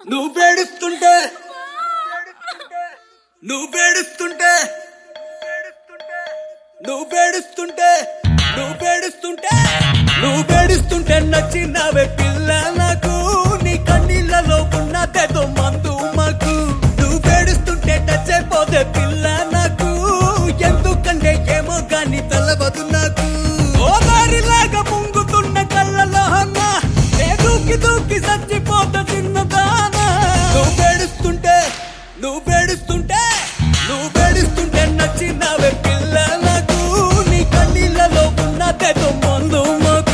నువ్వు పేడుస్తుంటే నువ్వు పేడుస్తుంటే నువ్వు పేడుస్తుంటే నువ్వు పేడుస్తుంటే నువ్వు పేడుస్తుంటే నచ్చినవే పిల్ల నాకు నీ కన్నీళ్ళలో ఉన్నదేదో మందు మాకు నువ్వు పేడుస్తుంటే టచ్ అయిపోతే పిల్ల నాకు ఎందుకంటే ఏమో గాని తెలవదు నాకు ఓ దారిలాగా ముంగుతున్న కళ్ళలో అన్న నే దూకి దూకి చచ్చిపోతా చిన్నదానా నువ్వు పేడుస్తుంటే నువ్వు పేడుస్తుంటే నువ్వు పేడుస్తుంటే నచ్చినవే పిల్ల నాకు నీ కన్నీళ్ళలో ఉన్నదేదో మందు మాకు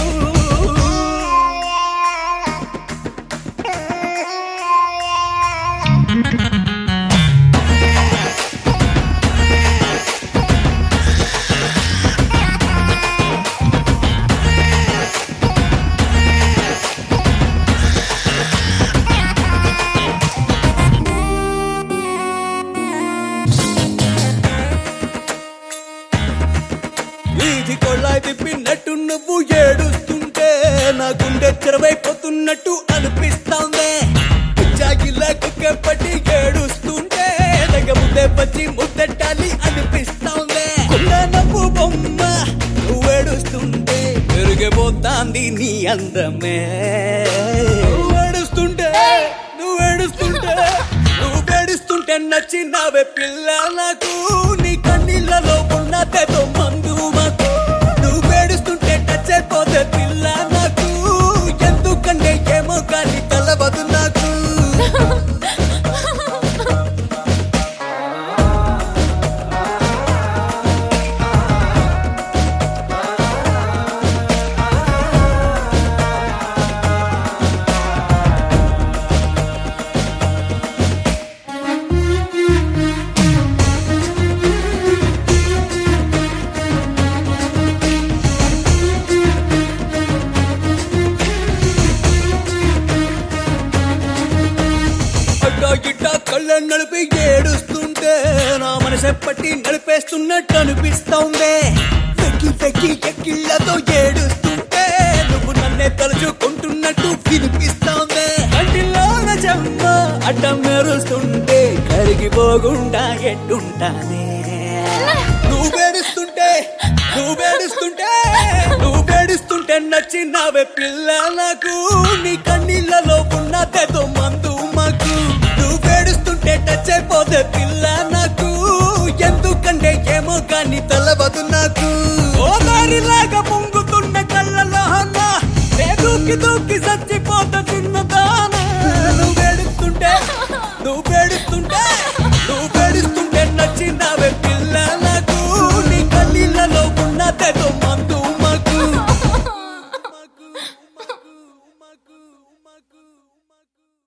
వీధి కొళ్ళాయి తిప్పినట్టు నువ్వు ఏడుస్తుంటే నా గుండె చెరవైపోతున్నట్టు అనిపిస్తోంది పిచ్చాగిలా కుక్కపట్టి ఏడుస్తుంటే దగ్గ ముద్దే పచ్చి ముద్దెట్టాలి అనిపిస్తోంది గుండె నవ్వు బొమ్మ నువ్వు ఏడుస్తుంటే పెరిగిపోతాంది నీ అందమే నువ్వు ఏడుస్తుంటే నువ్వు ఏడుస్తుంటే నువ్వు ఏడుస్తుంటే నచ్చినవే పిల్ల నాకు నీ కన్నీళ్ళలో ఉన్నదేదో మందు మాకు నువ్వు ఏడుస్తుంటే టచ్ అయిపోతే పిల్ల నాకు ఎందుకంటే ఏమో కానీ తెలవదు నాకు అట్టా ఇట్టా కళ్ళ నడిపి ఏడుస్తుంటే నా మనసు ఎప్పటి నడిపేస్తున్నట్టు అనిపిస్తోంది వెక్కి వెక్కి ఎక్కిళ్ళతో ఏడుస్తుంటే నువ్వు నన్నే తలుచుకుంటున్నట్టు వినిపిస్తోంది కంటిలోన చెమ్మ అడ్డ మెరుస్తుంటే కరిగిపోకుండా ఎట్టుంటానే నువ్వు ఏడుస్తుంటే నువ్వు ఏడుస్తుంటే నువ్వు ఏడుస్తుంటే నచ్చినవే పిల్ల నాకు నీ కన్నీళ్ళలో ఉన్నదేదో మందు మాకు నువ్వు ఏడుస్తుంటే టచ్ అయిపోతే పిల్ల నాకు ఎందుకంటే ఏమో కానీ తెలవదు నాకు ఓ దారిలాగా ముంగుతున్న కళ్ళలో అన్న నే దూకి దూకి చచ్చిపోతా చిన్నదానా నువ్వు ఏడుస్తుంటే నువ్వు ఏడుస్తుంటే